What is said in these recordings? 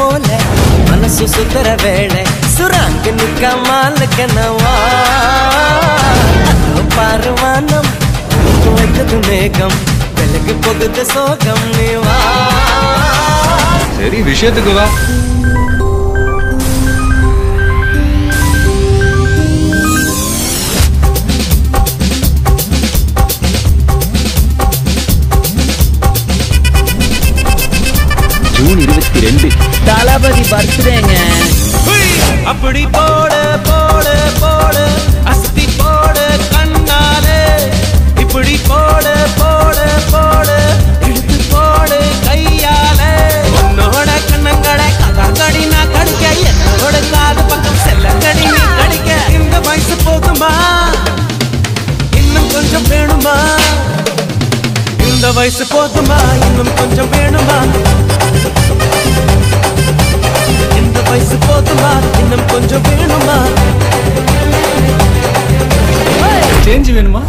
போல மனசு சுத்தர வேளை சுராங்க நிக்க மாலுக்கனவா அதோ பாரு வானம் தூக்கு வைத்தது மேகம் விலகு போகுது சோகம் நீ வா சரி விஷயத்துக்கு வா ஜூன் இருபத்தி ரெண்டு தளபதி பர்த்டேங்க அப்படி போடு போடு போடு அஸ்தி போடு கண்ணாலே இப்படி போடு போடு போடு எடுத்து போடு கையாலே உன்னோட கண்ணங்களை கதங்கடி நான் கடிக்க என்னோட காது பக்கம் செல்லங்கடி நீ கடிக்க இந்த வயசு போதுமா இன்னும் கொஞ்சம் வேணுமா இந்த வயசு போதுமா இன்னும் கொஞ்சம் வேணுமா இந்த வயசு போதுமா இன்னும் கொஞ்சம் வேணுமா சேஞ்ச் வேணுமா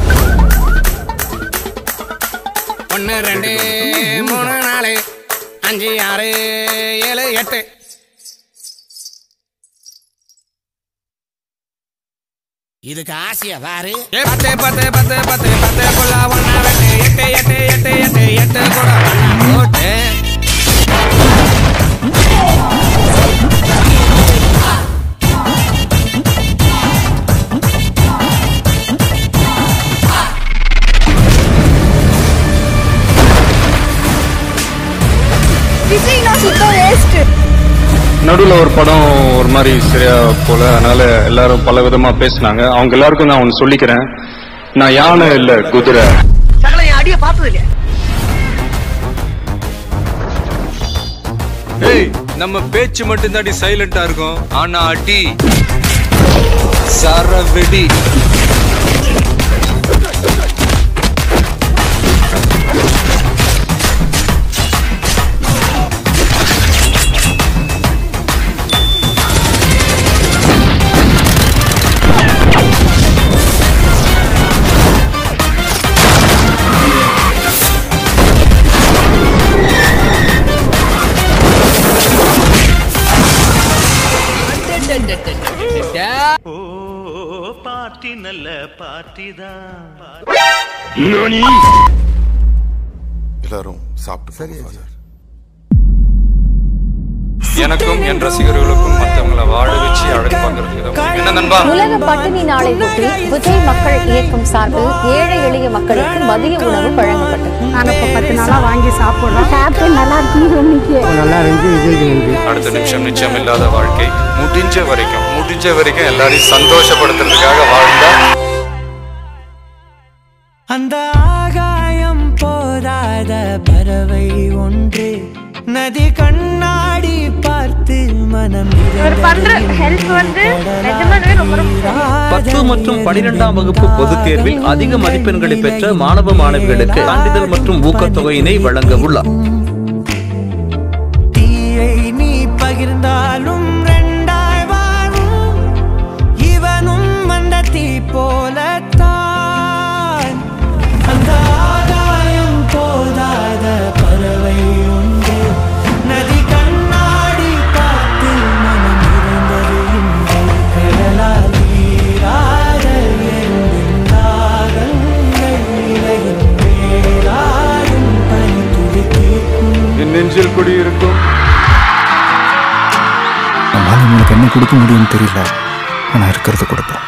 ஒன்று ரெண்டு மூணு நாலு அஞ்சு ஆறு ஏழு எட்டு இதுக்கு ஆசையா பாரு பத்து பத்து பத்து பத்து பத்து புள்ள ஒன்னா வெட்டு எட்டு எட்டு எட்டு எட்டு எட்டு கூட ஒண்ணா போட்டு விஜய்னா சுத்தம் வேஸ்ட் நடுவில் ஒரு படம் ஒரு மாதிரி சரியா போல அதனால எல்லாரும் பல விதமா பேசினாங்க அவங்க எல்லாருக்கும் நான் ஒன்று சொல்லிக்கிறேன் நான் யானை இல்ல குதிரை சகல என் அடிய பார்த்தது இல்லையா ஏய் நம்ம பேச்சு மட்டும் தாண்டி சைலண்டா இருக்கும் ஆனா அடி சரவெடி எல்லாரும் சாப்பிட்டு சரி சார் எனக்கும் என் ரசிகர்களுக்கும் மற்றவங்களை வாழ வச்சு அழகு பார்க்கறதுக்கு என்ன நண்பா உலக பட்டினி நாளை ஒட்டி விஜய் மக்கள் இயக்கம் சார்பில் ஏழை எளிய மக்களுக்கு மதிய உணவு வழங்கப்பட்டது நான் இப்ப பத்து நாளா வாங்கி சாப்பிடுறோம் சாப்பிட்டு நல்லா இருக்கு அடுத்த நிமிஷம் நிச்சயம் இல்லாத வாழ்க்கை முடிஞ்ச வரைக்கும் முடிஞ்ச வரைக்கும் எல்லாரையும் சந்தோஷப்படுத்துறதுக்காக வாழ்ந்தா அந்த ஆகாயம் போதாத பறவை ஒன்று நதி கண்ணாடி பார்த்து மனம் இவர் பண்ற ஹெல்ப் வந்து நிஜமாவே ரொம்ப ரொம்ப பத்து மற்றும் பனிரெண்டாம் வகுப்பு பொதுத் தேர்வில் அதிக மதிப்பெண்களை பெற்ற மாணவ மாணவிகளுக்கு சான்றிதழ் மற்றும் ஊக்கத்தொகையினை வழங்க உள்ளார் தீயை நீ பகிர்ந்தாலும் ரெண்டாய் வாழும் இவனும் அந்த தீ போலத்தான் அந்த ஆகாயம் போதாத பறவை ஒன்று நதி கண்ணாடி பார்த்து மனம் இருந்தது இன்று கடலால் நீராட எறும்பின் தாகங்கள் இலையின் வேலாடும் பனி துளி தீர்க்கும் என் நெஞ்சில் குடியிருக்கும் நம்மளால உங்களுக்கு என்ன கொடுக்க முடியும்னு தெரியல ஆனா இருக்கிறத கொடுப்போம்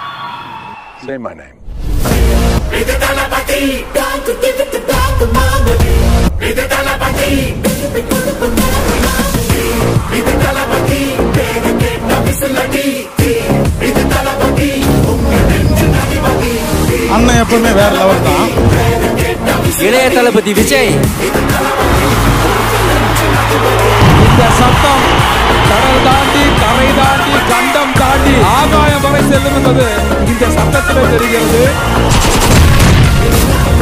அண்ணன் எப்பவுமே வேற லெவல் தான் இளைய தளபதி விஜய் இந்த சத்தம் கடல் தாண்டி கரை தாண்டி கண்டம் தாண்டி ஆகாயம் வரை செல்லும் என்பது இந்த சத்தத்திலே தெரிகிறது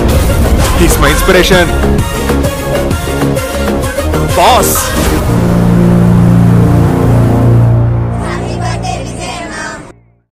இஸ் மை இன்ஸ்பிரேஷன் பாஸ்